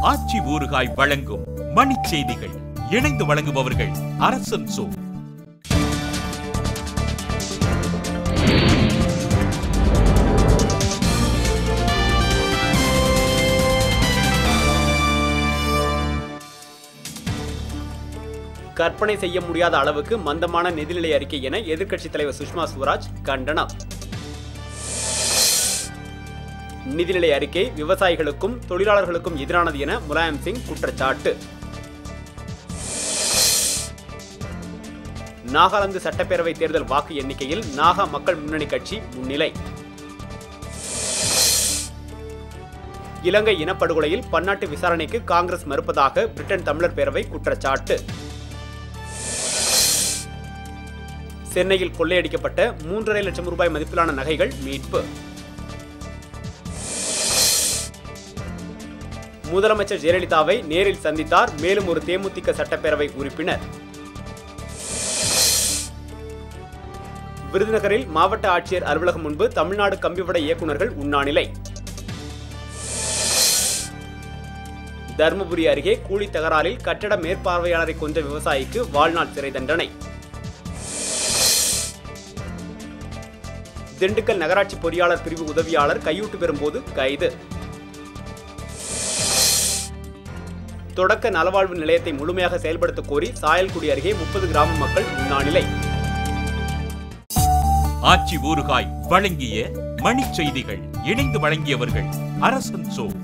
ஆச்சி ஊறுகாய் வழங்கும் மணிச் செய்திகள் இணைந்து வழங்குபவர்கள் அரசன் சோ கற்பனை செய்ய முடியாத அளவுக்கு மந்தமான நிதிநிலை அறிக்கை என எதிர்க்கட்சித் தலைவர் சுஷ்மா ஸ்வராஜ் கண்டனம் நிதிநிலை அறிக்கை விவசாயிகளுக்கும் தொழிலாளர்களுக்கும் எதிரானது என முலாயம் சிங் குற்றச்சாட்டு நாகாலாந்து சட்டப்பேரவை தேர்தல் வாக்கு எண்ணிக்கையில் நாகா மக்கள் முன்னணி கட்சி முன்னிலை இலங்கை இனப்படுகொலையில் பன்னாட்டு விசாரணைக்கு காங்கிரஸ் மறுப்பதாக பிரிட்டன் தமிழர் பேரவை குற்றச்சாட்டு சென்னையில் கொள்ளையடிக்கப்பட்ட மூன்றரை லட்சம் ரூபாய் மதிப்பிலான நகைகள் மீட்பு முதலமைச்சர் ஜெயலலிதாவை நேரில் சந்தித்தார் மேலும் ஒரு தேமுதிக சட்டப்பேரவை உறுப்பினர் விருதுநகரில் மாவட்ட ஆட்சியர் அலுவலகம் முன்பு தமிழ்நாடு கம்பிவட இயக்குநர்கள் உண்ணாநிலை தருமபுரி அருகே கூலி தகராறில் கட்டட மேற்பார்வையாளரை கொன்ற விவசாயிக்கு வாழ்நாள் சிறை தண்டனை திண்டுக்கல் நகராட்சி பொறியாளர் பிரிவு உதவியாளர் கையூட்டு பெறும்போது கைது தொடக்க நலவாழ்வு நிலையத்தை முழுமையாக செயல்படுத்த கோரி சாயல்குடி அருகே முப்பது கிராம மக்கள் உண்ணாநிலை ஆச்சி ஊறுகாய் வழங்கிய மணிச் செய்திகள் இணைந்து வழங்கியவர்கள் அரசன் சோ